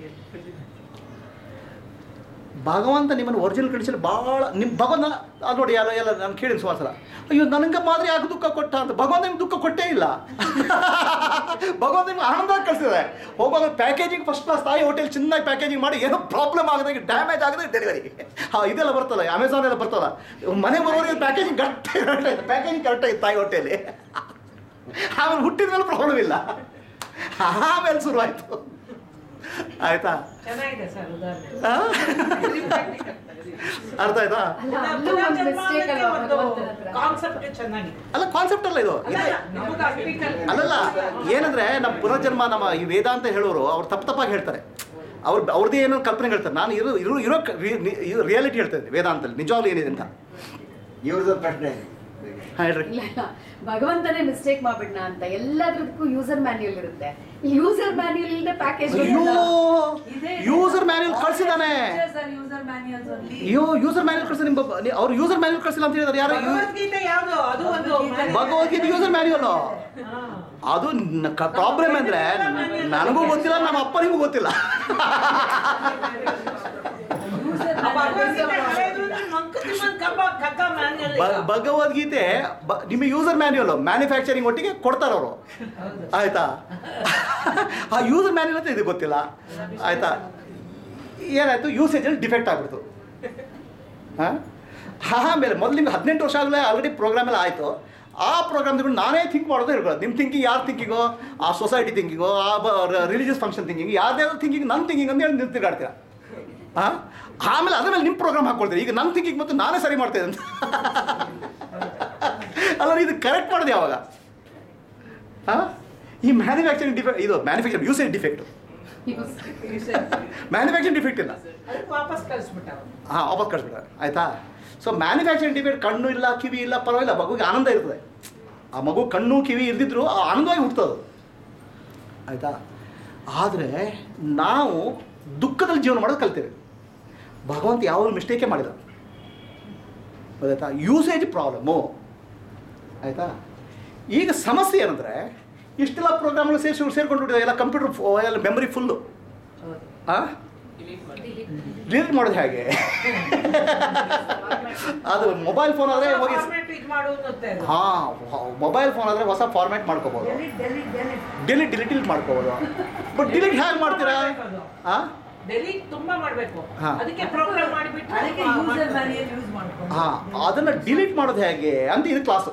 ಭಗವಂತ ನಿಮ್ಮನ್ನು ಒರಿಜಿನಲ್ ಕಂಡೀಷನ್ ಭಾಳ ನಿಮ್ಮ ಭಗವಂತ ಅದು ನೋಡಿ ಎಲ್ಲ ಎಲ್ಲ ನಾನು ಕೇಳಿದ ಸುಮಾರು ಸಲ ಅಯ್ಯೋ ನನಗೆ ಮಾತ್ರ ಯಾಕೆ ದುಃಖ ಕೊಟ್ಟ ಅಂತ ಭಗವಂತ ನಿಮ್ಗೆ ದುಃಖ ಕೊಟ್ಟೇ ಇಲ್ಲ ಭಗವಂತ ನಿಮ್ಗೆ ಆನಂದ ಕಳಿಸಿದೆ ಹೋಗುವಾಗ ಪ್ಯಾಕೇಜಿಂಗ್ ಫಸ್ಟ್ ಕ್ಲಾಸ್ ತಾಯಿ ಹೋಟೆಲ್ ಚೆನ್ನಾಗಿ ಪ್ಯಾಕೇಜಿಂಗ್ ಮಾಡಿ ಏನೋ ಪ್ರಾಬ್ಲಮ್ ಆಗದೆ ಡ್ಯಾಮೇಜ್ ಆಗದೆ ಡೆಲಿವರಿ ಹಾಂ ಇದೆಲ್ಲ ಬರ್ತಲ್ಲ ಅಮೆಝಾನ್ ಎಲ್ಲ ಬರ್ತಲ್ಲ ಮನೆ ಬರೋರಿಗೆ ಪ್ಯಾಕೇಜಿಂಗ್ ಕರೆಕ್ಟ್ ಪ್ಯಾಕೇಜಿಂಗ್ ಕರೆಕ್ಟಾಗಿ ತಾಯಿ ಹೊಟ್ಟೆಯಲ್ಲಿ ಆಮೇಲೆ ಹುಟ್ಟಿದ ಮೇಲೆ ಪ್ರಾಬ್ಲಮ್ ಇಲ್ಲ ಆಮೇಲೆ ಶುರುವಾಯಿತು ಆಯ್ತಾ ಚೆನ್ನಾಗಿದೆ ಸರ್ ಉದಾಹರಣೆ ಆ? ಅರ್ಥ ಆಯ್ತಾ ಅಲ್ಲ ಅಲ್ಲೂ ಒಂದು ಮಿಸ್ಟೇಕ್ ಅಲ್ವಾ ಭಗವಂತನ ಹತ್ರ ಕಾನ್ಸೆಪ್ಟ್ ಚೆನ್ನಾಗಿದೆ ಅಲ್ಲ ಕಾನ್ಸೆಪ್ಟ್ ಅಲ್ಲ ಇದು ಅಲ್ಲ, ಇದೆ ನಮಗೆ ಅಗ್ರಿಕಲ್ ಅಲ್ಲಲ್ಲ ಏನಂದ್ರೆ ನಮ್ಮ ಪುನರ್ಜನ್ಮ ನಮ್ಮ ಈ ವೇದಾಂತ ಹೇಳೋರು ಅವ್ರು ತಪ್ಪು ತಪ್ಪಾಗಿ ಹೇಳ್ತಾರೆ ಅವ್ರು ಅವ್ರದ್ದೇ ಏನೋ ಕಲ್ಪನೆ ಹೇಳ್ತಾರೆ ನಾನು ಇರೋ ಇರೋ ಇರೋ ರಿಯಾಲಿಟಿ ಹೇಳ್ತಾ ಇದ್ದೆ ವೇದಾಂತಲ್ಲಿ ನಿಜವಾಗ್ಲೂ ಏನಿದೆ ಅಂತ ಇವ್ರದ್ದು ಪ್ರಶ್ನೆ ಹಾಂ ಹೇಳ್ರಿ ಇಲ್ಲ ಇಲ್ಲ ಭಗವಂತನೇ ಮಿಸ್ಟೇಕ್ ಮಾಡ್ಬಿಡ್ನ ಅಂತ ಎಲ್ಲದಕ್ಕೂ ಯೂಸರ್ ಮ್ಯಾನ್ಯಲ್ ಇರುತ್ತೆ ಯೂಸರ್ ಮ್ಯಾನ್ಯಲ್ ಇಲ್ಲದೆ ಪ್ಯಾಕೇಜ್ ಅಯ್ಯೋ ಯೂಸರ್ ಮ್ಯಾನ್ಯಲ್ ಕಳ್ಸಿದಾನೆ ಯೂಸರ್ ಮ್ಯಾನ್ಯಲ್ಸ್ ಓನ್ಲಿ ಅಯ್ಯೋ ಯೂಸರ್ ಮ್ಯಾನ್ಯಲ್ ಕಳ್ಸಿ ನಿಮ್ಮ ಅವ್ರು ಯೂಸರ್ ಮ್ಯಾನ್ಯಲ್ ಕಳ್ಸಿಲ್ಲ ಅಂತ ಹೇಳಿದಾರೆ ಯಾರು ಭಗವದ್ಗೀತೆ ಯಾವುದು ಅದು ಒಂದು ಭಗವದ್ಗೀತೆ ಯೂಸರ್ ಮ್ಯಾನ್ಯಲ್ ಹಾ. ಅದು ಪ್ರಾಬ್ಲಮ್ ಅಂದ್ರೆ ನನಗೂ ಗೊತ್ತಿಲ್ಲ ನಮ್ಮ ಅಪ್ಪನಿಗೂ ಗೊತ್ತಿಲ್ಲ ಆ ಭಗವದ್ಗೀತೆ ಹಳೇದು ಅಂದ್ರೆ ಮಂಕ ತಿಮ್ಮನ್ ಕಬ್ಬ ಕಗ್ಗ manual ಈಗ. ಭ- ಭಗವದ್ಗೀತೆ ಬ- ನಿಮ್ಮ ಯೂಸರ್ ಮ್ಯಾನ್ಯುವಲ್ ಮ್ಯಾನುಫ್ಯಾಕ್ಚರಿಂಗ್ ಒಟ್ಟಿಗೆ ಕೊಡ್ತಾರೆ ಅವರು ಆಯ್ತಾ ಆ ಯೂಸರ್ ಮ್ಯಾನ್ಯುವಲ್ ಅಂತ ಇದು ಗೊತ್ತಿಲ್ಲ ಆಯ್ತಾ ಏನಾಯ್ತು ಯೂಸೇಜಲ್ಲಿ ಡಿಫೆಕ್ಟ್ ಆಗ್ಬಿಡ್ತು ಹಾಂ ಆಮೇಲೆ ಮೊದಲು ನಿಮ್ಗೆ ಹದಿನೆಂಟು ವರ್ಷ ಆಗಲೇ ಆಲ್ರೆಡಿ ಪ್ರೋಗ್ರಾಮ್ ಎಲ್ಲ ಆಯಿತು ಆ ಪ್ರೋಗ್ರಾಮ್ ತಗೊಂಡು ನಾನೇ ಥಿಂಕ್ ಮಾಡೋದೇ ಇರ್ಕೊಳ್ಳೋದು ನಿಮ್ಮ ಥಿಂಕಿಂಗ್ ಯಾರು ಥಿಂಕಿಂಗೋ ಆ ಸೊಸೈಟಿ ಥಿಂಕಿಂಗೋ ಆ ರಿಲಿಜಿಯಸ್ ಫಂಕ್ಷನ್ ಥಿಂಕಿಂಗ್ ಯಾರ್ದಾದ್ರು ಥಿಂಕಿಂಗ್ ನನ್ನ ಥಿಂಕಿಂಗ್ ಅಂತ ಹೇಳಿ ನೀವು ತಿರ್ಗಾಡ್ತೀರಾ ಹಾಂ ಆಮೇಲೆ ಅದ್ರ ಮೇಲೆ ನಿಮ್ಮ ಪ್ರೋಗ್ರಾಮ್ ಹಾಕ್ಕೊಳ್ತೀರಿ ಈಗ ನನ್ನ ಥಿಂಕಿಂಗ್ ಮತ್ತು ನಾನೇ ಸರಿ ಮಾಡ್ತೇನೆ ಅಂತ ಅಲ್ಲ ಇದು ಕರೆಕ್ಟ್ ಮಾಡೋದು ಯಾವಾಗ ಹಾಂ ಈ ಮ್ಯಾನುಫ್ಯಾಕ್ಚರಿಂಗ್ ಡಿಫೆಕ್ಟ್ ಇದು manufacture usage defect manufacturing defect ಇಲ್ಲ ಅದಕ್ಕೆ ವಾಪಸ್ ಕಳಿಸ್ಬಿಟ್ಟ ಅವ್ನು. ಹಾಂ ವಾಪಸ್ ಕಳಿಸ್ಬಿಟ್ಟಾರೆ ಆಯ್ತಾ ಸೊ ಮ್ಯಾನುಫ್ಯಾಕ್ಚರಿಂಗ್ ಡಿಫೆಕ್ಟ್ ಕಣ್ಣು ಇಲ್ಲ ಕಿವಿ ಇಲ್ಲ ಪರವಾಗಿಲ್ಲ ಮಗುಗೆ ಆನಂದ ಇರ್ತದೆ ಆ ಮಗು ಕಣ್ಣು ಕಿವಿ ಇಲ್ದಿದ್ರು ಆ ಆನಂದವಾಗಿ ಹುಟ್ಟೋದು ಆಯಿತಾ ಆದರೆ ನಾವು ದುಃಖದಲ್ಲಿ ಜೀವನ ಮಾಡೋದು ಕಲ್ತೇವೆ ಭಗವಂತ ಯಾವ ಮಿಸ್ಟೇಕೇ ಮಾಡಿದ ಗೊತ್ತಾಯ್ತಾ ಯೂಸೇಜ್ ಪ್ರಾಬ್ಲಮ್ಮು ಆಯಿತಾ ಈಗ ಸಮಸ್ಯೆ ಏನಂದರೆ ಇಷ್ಟೆಲ್ಲ ಪ್ರೋಗ್ರಾಮ್ಗಳು ಸೇರಿಸಿ ಸೇರ್ಕೊಂಡು ಎಲ್ಲ ಕಂಪ್ಯೂಟರ್ ಎಲ್ಲ ಮೆಮರಿ ಫುಲ್ಲು ಹಾಂ ಡಿಲೀಟ್ ಮಾಡೋದು ಹೇಗೆ ಅದು ಮೊಬೈಲ್ ಫೋನ್ ಆದರೆ ಹೋಗಿ Format ಇದ್ ಮಾಡು ಅನ್ನುತ್ತೆ ಅದು. ಹಾಂ ಮೊಬೈಲ್ ಫೋನ್ ಆದರೆ ಹೊಸ ಫಾರ್ಮ್ಯಾಟ್ ಮಾಡ್ಕೋಬೋದು delete delete delete delete delete delete ಮಾಡ್ಕೋಬೋದು ಬಟ್ ಡಿಲೀಟ್ ಹೇಗೆ ಮಾಡ್ತೀರಾ ಹಾಂ ಡೆಲೀಟ್ ತುಂಬಾ ಮಾಡ್ಬೇಕು ಹಾ. ಅದಕ್ಕೆ ಪ್ರೋಗ್ರಾಮ್ ಮಾಡಿಬಿಟ್ಟು ಅದಕ್ಕೆ ಯೂಸರ್ ಮ್ಯಾನ್ಯಲ್ ಯೂಸ್ ಮಾಡ್ಕೊಂಡು ಹಾಂ ಅದನ್ನು ಡಿಲೀಟ್ ಮಾಡೋದು ಹೇಗೆ ಅಂತ ಇದು ಕ್ಲಾಸು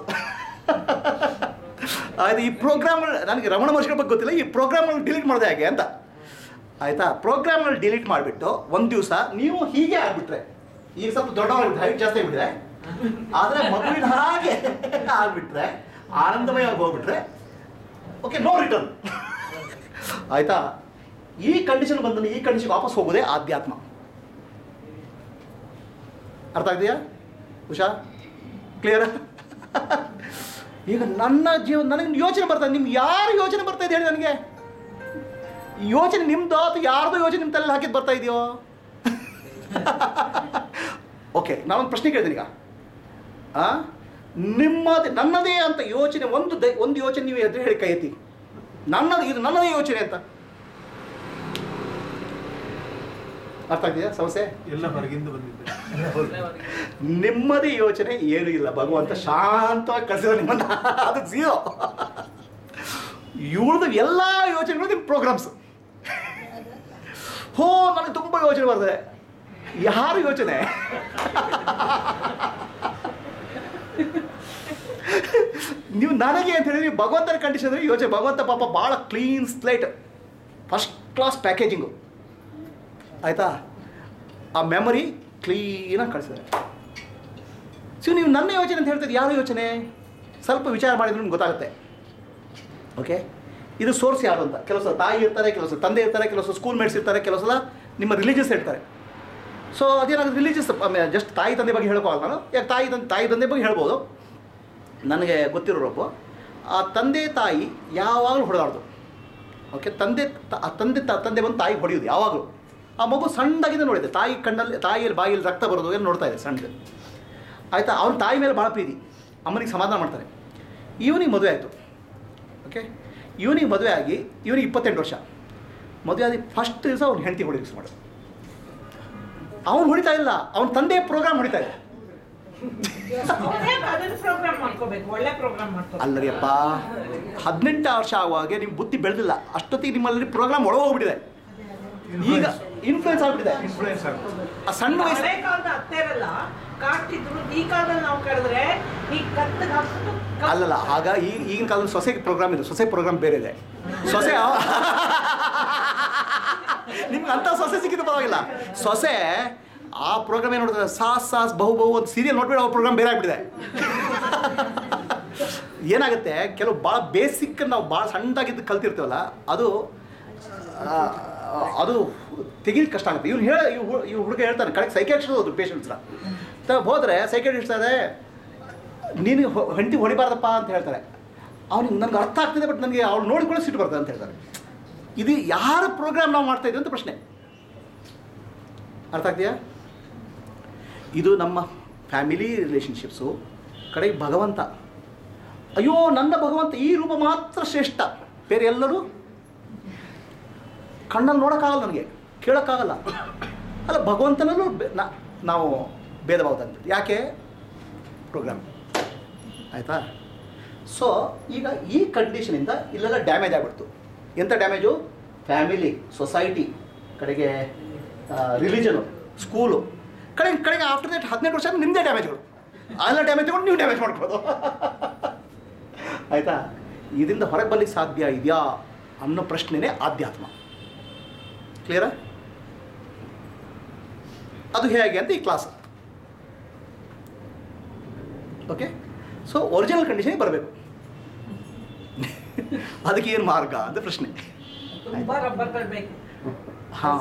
ಆಯ್ತು ಈ ಪ್ರೋಗ್ರಾಮ್ ನನಗೆ ರಮಣ ಮಹರ್ಷಿಗಳ ಬಗ್ಗೆ ಗೊತ್ತಿಲ್ಲ ಈ ಪ್ರೋಗ್ರಾಮಲ್ಲಿ ಡಿಲೀಟ್ ಮಾಡೋದು ಹೇಗೆ ಅಂತ ಆಯಿತಾ ಪ್ರೋಗ್ರಾಮಲ್ಲಿ ಡಿಲೀಟ್ ಮಾಡಿಬಿಟ್ಟು ಒಂದು ದಿವಸ ನೀವು ಹೀಗೆ ಆಗಿಬಿಟ್ರೆ ಈಗ ಸ್ವಲ್ಪ ದೊಡ್ಡವಾಗಿಬಿಟ್ರೆ ಹೈಟ್ ಜಾಸ್ತಿ ಆಗಿಬಿಟ್ರೆ ಆದರೆ ಮಗುವಿನ ಹಾಗೆ ಆಗಿಬಿಟ್ರೆ ಆನಂದಮಯವಾಗಿ ಹೋಗ್ಬಿಟ್ರೆ ಓಕೆ ನೋ ರಿಟರ್ನ್ ಆಯಿತಾ ಈ ಕಂಡೀಷನ್ ಬಂದಲ್ಲಿ ಈ ಕಂಡೀಷನ್ ವಾಪಸ್ ಹೋಗೋದೇ ಆಧ್ಯಾತ್ಮ ಅರ್ಥ ಆಗಿದೆಯಾ ಉಷಾ ಕ್ಲಿಯರ್ ಈಗ ನನ್ನ ಜೀವ ನನಗೆ ಯೋಚನೆ ಬರ್ತಾ ನಿಮ್ಗೆ ಯಾರು ಯೋಚನೆ ಬರ್ತಾ ಇದೆ ಹೇಳಿ ನನಗೆ ಈ ಯೋಚನೆ ನಿಮ್ದು ಅಥವಾ ಯಾರ್ದು ಯೋಚನೆ ನಿಮ್ಮ ತಲೆಯಲ್ಲಿ ಹಾಕಿದ್ದು ಬರ್ತಾ ಇದೆಯೋ ಓಕೆ ನಾನೊಂದು ಪ್ರಶ್ನೆ ಕೇಳ್ತೀನಿ ಈಗ ಆ? ನಿಮ್ಮದೇ ನನ್ನದೇ ಅಂತ ಯೋಚನೆ ಒಂದು ದ ಒಂದು ಯೋಚನೆ ನೀವು ಎದುರು ಹೇಳಿ ಕೈ ಎತ್ತಿ ನನ್ನದು ಇದು ನನ್ನದೇ ಯೋಚನೆ ಅಂತ ಅರ್ಥ ಆಗ್ತಿದೆಯಾ ಸಮಸ್ಯೆ ಎಲ್ಲ ಹೊರಗಿಂದ ಬಂದಿದ್ದೆ ನೆಮ್ಮದಿ ಯೋಚನೆ ಏನೂ ಇಲ್ಲ ಭಗವಂತ ಶಾಂತವಾಗಿ ಕಳಿಸಿದ ನಿಮ್ಮನ್ನ ಅದು ಝೀರೋ ಇವ್ರದ್ದು ಎಲ್ಲ ಯೋಚನೆಗಳು ನಿಮ್ಮ ಪ್ರೋಗ್ರಾಮ್ಸ್ ಹೋ ನನಗೆ ತುಂಬ ಯೋಚನೆ ಬರ್ತದೆ ಯಾರು ಯೋಚನೆ ನೀವು ನನಗೆ ಅಂತ ಹೇಳಿದ್ರೆ ನೀವು ಭಗವಂತನ ಕಂಡೀಷನ್ ಯೋಚನೆ ಭಗವಂತ ಪಾಪ ಭಾಳ clean slate first class packaging ಆಯಿತಾ ಆ ಮೆಮರಿ ಕ್ಲೀನಾಗಿ ಕಳಿಸಿದ್ದಾರೆ ಸೊ ನೀವು ನನ್ನ ಯೋಚನೆ ಅಂತ ಹೇಳ್ತಿದ್ದು ಯಾರು ಯೋಚನೆ ಸ್ವಲ್ಪ ವಿಚಾರ ಮಾಡಿದ್ರೆ ನಿಮ್ಗೆ ಗೊತ್ತಾಗುತ್ತೆ ಓಕೆ ಇದು ಸೋರ್ಸ್ ಯಾರು ಅಂತ ಕೆಲವು ಸಲ ತಾಯಿ ಇರ್ತಾರೆ ಕೆಲವು ಸಲ ತಂದೆ ಇರ್ತಾರೆ ಕೆಲವು ಸಲ ಸ್ಕೂಲ್ ಮೇಟ್ಸ್ ಇರ್ತಾರೆ ಕೆಲವು ಸಲ ನಿಮ್ಮ ರಿಲಿಜಿಯಸ್ ಇರ್ತಾರೆ ಸೊ ಅದೇನಾದ್ರು ರಿಲಿಜಿಯಸ್ ಜಸ್ಟ್ ತಾಯಿ ತಂದೆ ಬಗ್ಗೆ ಹೇಳ್ಕೋಲ್ಲ ನಾನು ಯಾಕೆ ತಾಯಿ ತಂದೆ ತಾಯಿ ತಂದೆ ಬಗ್ಗೆ ಹೇಳ್ಬೋದು ನನಗೆ ಗೊತ್ತಿರೋರೊಬ್ಬ ಆ ತಂದೆ ತಾಯಿ ಯಾವಾಗಲೂ ಹೊಡೆದಾಡ್ದು ಓಕೆ ತಂದೆ ತ- ಆ ತಂದೆ ತ- ತಂದೆ ಬಂದು ತಾಯಿಗೆ ಹೊಡೆಯೋದು ಯಾವಾಗಲೂ ಆ ಮಗು ಸಣ್ಣದಾಗಿದೆ ನೋಡಿದೆ ತಾಯಿ ಕಣ್ಣಲ್ಲಿ ತಾಯಿಯಲ್ಲಿ ಬಾಯಲ್ಲಿ ರಕ್ತ ಬರೋದು ಏನು ನೋಡ್ತಾ ಇದೆ ಸಣ್ಣದು ಆಯಿತಾ ಅವ್ನ ತಾಯಿ ಮೇಲೆ ಭಾಳ ಪ್ರೀತಿ ಅಮ್ಮನಿಗೆ ಸಮಾಧಾನ ಮಾಡ್ತಾರೆ ಇವನಿಗೆ ಮದುವೆ ಆಯಿತು ಓಕೆ ಇವನಿಗೆ ಮದುವೆ ಆಗಿ ಇವನಿಗೆ ಇಪ್ಪತ್ತೆಂಟು ವರ್ಷ ಮದುವೆ ಆಗಿ ಫಸ್ಟ್ ದಿವಸ ಅವ್ನು ಹೆಂಡತಿ ಹೊಡಿ ಮಾಡಿ ಅವ್ನು ಹೊಡಿತಾ ಇಲ್ಲ ಅವನ ತಂದೆ ಪ್ರೋಗ್ರಾಮ್ ಹೊಡಿತಾ ಇದೆ ಅದನ್ನ ಪ್ರೋಗ್ರಾಮ್ ಮಾಡ್ಕೋಬೇಕು ಒಳ್ಳೆ ಪ್ರೋಗ್ರಾಮ್ ಮಾಡ್ಕೋಬೇಕು ಅಲ್ಲರಿಯಪ್ಪ ಹದಿನೆಂಟು ವರ್ಷ ಆಗುವಾಗೆ ನಿಮ್ಮ ಬುದ್ಧಿ ಬೆಳೆದಿಲ್ಲ ಅಷ್ಟೊತ್ತಿಗೆ ನಿಮ್ಮಲ್ಲಿ ಪ್ರೋಗ್ರಾಮ್ ಒಳಗೋಗ್ಬಿಟ್ಟಿದೆ ಈಗ ಇನ್ಫ್ಲೂಯೆನ್ಸ್ ಆಗಿಬಿಟ್ಟಿದೆ ಇನ್ಫ್ಲೂಯೆನ್ಸ್ ಆಗ್ತದೆ ಆ ಸಣ್ಣ ವಯಸ್ಸು ಹಳೆ ಕಾಲದ ಅತ್ತೆರಲ್ಲ ಕಾಡ್ತಿದ್ರು ಈ ಕಾಲದಲ್ಲಿ ನಾವು ಕರೆದ್ರೆ ಈ ಕತ್ತಗೆ ಹಾಕ್ಬಿಟ್ಟು ಕತ್- ಅಲ್ಲಲ್ಲ ಆಗ ಈ ಈಗಿನ ಕಾಲದಲ್ಲಿ ಸೊಸೆ ಪ್ರೋಗ್ರಾಮ್ ಇದೆ ಸೊಸೆ ಪ್ರೋಗ್ರಾಮ್ ಬೇರೆ ಇದೆ ಸೊಸೆ ನಿಮ್ಗೆ ಅಂಥ ಸೊಸೆ ಸಿಕ್ಕಿದ್ದು ಪರವಾಗಿಲ್ಲ ಸೊಸೆ ಆ ಪ್ರೋಗ್ರಾಮ್ ಏನು ನೋಡ್ತಾರೆ ಸಾಸ್ ಸಾಸ್ ಬಹು ಬಹು ಒಂದು ಸೀರಿಯಲ್ ನೋಡ್ಬಿಟ್ಟು ಆ ಪ್ರೋಗ್ರಾಮ್ ಬೇರೆ ಆಗ್ಬಿಟ್ಟಿದೆ ಏನಾಗುತ್ತೆ ಕೆಲವು ಭಾಳ ಬೇಸಿಕ್ ನಾವು ಭಾಳ ಸಣ್ಣದಾಗಿದ್ದು ಕಲ್ತಿರ್ತೀವಲ್ಲ ಅದು ಆ, ಅದು ತೆಗಿಲಿಕ್ಕೆ ಕಷ್ಟ ಆಗುತ್ತೆ ಇವ್ನು ಹೇಳ ಇವ್ ಹುಡುಗ ಹೇಳ್ತಾನೆ ಕರೆಕ್ಟ್ ಸೈಕ್ಯಾಟ್ರಿಸ್ಟ್ ಹೋದ್ರು ಪೇಷಂಟ್ಸ್ನ ತ ಹೋದರೆ ಸೈಕ್ಯಾಟ್ರಿಸ್ಟ್ ಅದೇ ನೀನು ಹೊ- ಹೆಂಡತಿ ಹೊಡಿಬಾರ್ದಪ್ಪ ಅಂತ ಹೇಳ್ತಾರೆ ಅವ್ನಿಗೆ ನನಗೆ ಅರ್ಥ ಆಗ್ತಿದೆ ಬಟ್ ನನಗೆ ಅವ್ಳು ನೋಡಿಕೊಳ್ಳೋ ಸಿಟ್ಟು ಬರ್ತದೆ ಅಂತ ಹೇಳ್ತಾರೆ ಇದು ಯಾರ ಪ್ರೋಗ್ರಾಮ್ ನಾವು ಮಾಡ್ತಾ ಇದ್ದೀವಿ ಅಂತ ಪ್ರಶ್ನೆ ಅರ್ಥ ಆಗ್ತೀಯಾ ಇದು ನಮ್ಮ ಫ್ಯಾಮಿಲಿ ರಿಲೇಷನ್ಶಿಪ್ಸು ಕಡೆಗೆ ಭಗವಂತ ಅಯ್ಯೋ ನನ್ನ ಭಗವಂತ ಈ ರೂಪ ಮಾತ್ರ ಶ್ರೇಷ್ಠ ಬೇರೆ ಎಲ್ಲರೂ ಕಣ್ಣಲ್ಲಿ ನೋಡೋಕ್ಕಾಗಲ್ಲ ನನಗೆ ಕೇಳೋಕ್ಕಾಗಲ್ಲ ಅಲ್ಲ ಭಗವಂತನಲ್ಲೂ ಬೆ- ನಾ- ನಾವು ಭೇದ ಭಾವ ತಂದ್ಬಿಟ್ಟು ಯಾಕೆ ಪ್ರೋಗ್ರಾಮ್ ಆಯಿತಾ ಸೊ ಈಗ ಈ ಕಂಡೀಷನಿಂದ ಇಲ್ಲೆಲ್ಲ ಡ್ಯಾಮೇಜ್ ಆಗಿಬಿಡ್ತು ಎಂಥ ಡ್ಯಾಮೇಜು ಫ್ಯಾಮಿಲಿ ಸೊಸೈಟಿ ಕಡೆಗೆ ರಿಲಿಜನು ಸ್ಕೂಲು ಕಡೆಗೆ ಕಡೆಗೆ ಆಫ್ಟರ್ ದಟ್ ಹದಿನೆಂಟು ವರ್ಷ ನಿಮ್ಮದೇ ಡ್ಯಾಮೇಜ್ಗಳು ಎಲ್ಲ ಡ್ಯಾಮೇಜ್ ತಗೊಂಡು ನೀವು ಡ್ಯಾಮೇಜ್ ಮಾಡ್ಬೋದು ಆಯಿತಾ ಇದರಿಂದ ಹೊರಗೆ ಬರ್ಲಿಕ್ಕೆ ಸಾಧ್ಯ ಇದೆಯಾ ಅನ್ನೋ ಪ್ರಶ್ನೆನೇ ಆಧ್ಯಾತ್ಮ ಕ್ಲಿಯರಾ ಅದು ಹೇಗೆ ಅಂತ ಈ ಕ್ಲಾಸ್ ಓಕೆ ಸೊ ಒರಿಜಿನಲ್ ಕಂಡೀಷನ್ಗೆ ಬರಬೇಕು ಅದಕ್ಕೆ ಏನು ಮಾರ್ಗ ಅಂತ ಪ್ರಶ್ನೆ ತುಂಬಾ ರಬ್ಬರ್ ತರಬೇಕು ಹಾಂ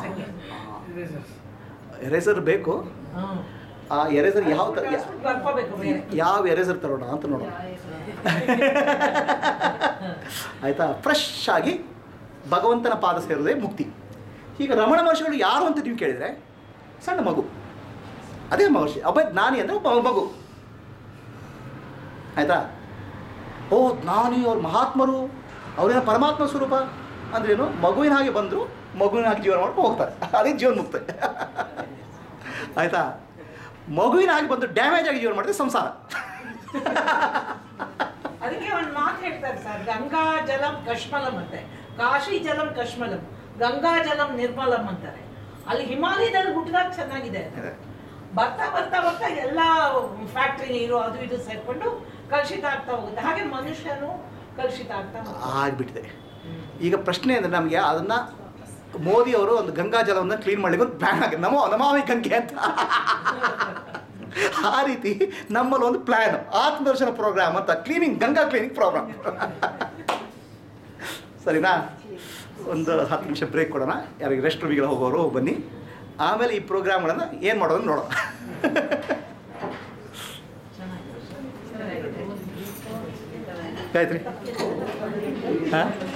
ಎರೇಸರ್ ಬೇಕು ಹ್ಮ್ ಆ ಎರೇಸರ್ ಯಾವ ತ ಯಾ- ಬರ್ಕೋಬೇಕು ಬೇರೆ ಯಾವ ಎರೇಸರ್ ತರೋಣ ಅಂತ ನೋಡೋಣ ಆಯಿತಾ ಫ್ರೆಶ್ ಆಗಿ ಭಗವಂತನ ಪಾದ ಸೇರೋದೇ ಮುಕ್ತಿ ಈಗ ರಮಣ ಮಹರ್ಷಿಗಳು ಯಾರು ಅಂತ ನೀವು ಕೇಳಿದರೆ ಸಣ್ಣ ಮಗು ಅದೇ ಮಹರ್ಷಿ ಅಭಯ ಜ್ಞಾನಿ ಅಂದರೆ ಒಬ್ಬ ಮಗು ಆಯಿತಾ ಓ ಜ್ಞಾನಿ ಅವ್ರ ಮಹಾತ್ಮರು ಅವರೇನೋ ಪರಮಾತ್ಮ ಸ್ವರೂಪ ಅಂದ್ರೇನು ಮಗುವಿನ ಹಾಗೆ ಬಂದರು ಮಗುವಿನ ಹಾಗೆ ಜೀವನ ಮಾಡ್ಕೊಂಡು ಹೋಗ್ತಾರೆ ಅದೇ ಜೀವನ ಮುಕ್ತ ಆಯಿತಾ ಮಗುವಿನ ಹಾಗೆ ಬಂದು ಡ್ಯಾಮೇಜ್ ಆಗಿ ಜೀವನ ಮಾಡಿದ್ರೆ ಸಂಸಾರ ಅದಕ್ಕೆ ಒಂದು ಮಾತು ಹೇಳ್ತಾರೆ ಸರ್ ಗಂಗಾ ಜಲಂ ಕಶ್ಮಲಂ ಅಂತೆ ಕಾಶಿ ಜಲಂ ಕಶ್ಮಲಂ ಗಂಗಾ ಜಲಂ ನಿರ್ಮಲಂ ಅಂತಾರೆ ಅಲ್ಲಿ ಹಿಮಾಲಯದಲ್ಲಿ ಹುಟ್ಟಿದಾಗ ಚೆನ್ನಾಗಿದೆ ಅದು. ಬರ್ತಾ ಬರ್ತಾ ಬರ್ತಾ ಎಲ್ಲ ಫ್ಯಾಕ್ಟ್ರಿ ನೀರು ಅದು ಇದು ಸೇರ್ಕೊಂಡು ಕಲುಷಿತ ಆಗ್ತಾ ಹೋಗುತ್ತೆ ಹಾಗೆ ಮನುಷ್ಯನು ಕಲುಷಿತ ಆಗ್ತಾ ಹೋಗ್ತಾನೆ. ಆಗಿಬಿಟ್ಟಿದೆ ಈಗ ಪ್ರಶ್ನೆ ಅಂದರೆ ನಮಗೆ ಅದನ್ನು ಮೋದಿ ಅವರು ಒಂದು ಗಂಗಾ ಜಲವನ್ನು ಕ್ಲೀನ್ ಮಾಡಲಿಕ್ಕೆ ಒಂದು ಪ್ಲ್ಯಾನ್ ಆಗಿದೆ ನಮೋ ನಮಾಮಿ ಗಂಗೆ ಅಂತ ಆ ರೀತಿ ನಮ್ಮಲ್ಲಿ ಒಂದು ಪ್ಲ್ಯಾನ್ ಆತ್ಮದರ್ಶನ ಪ್ರೋಗ್ರಾಮ್ ಅಂತ ಕ್ಲೀನಿಂಗ್ ಗಂಗಾ ಕ್ಲೀನಿಂಗ್ ಪ್ರೋಗ್ರಾಮ್ ಸರಿನಾ ಒಂದು ಹತ್ತು ನಿಮಿಷ ಬ್ರೇಕ್ ಕೊಡೋಣ ಯಾರಿಗೆ ರೆಸ್ಟ್ ರೂಮಿಗೆ ಹೋಗೋರು ಬನ್ನಿ ಆಮೇಲೆ ಈ ಪ್ರೋಗ್ರಾಮ್ಗಳನ್ನು ಏನು ಮಾಡೋದು ನೋಡೋಣ ಗಾಯತ್ರಿ ಹಾಂ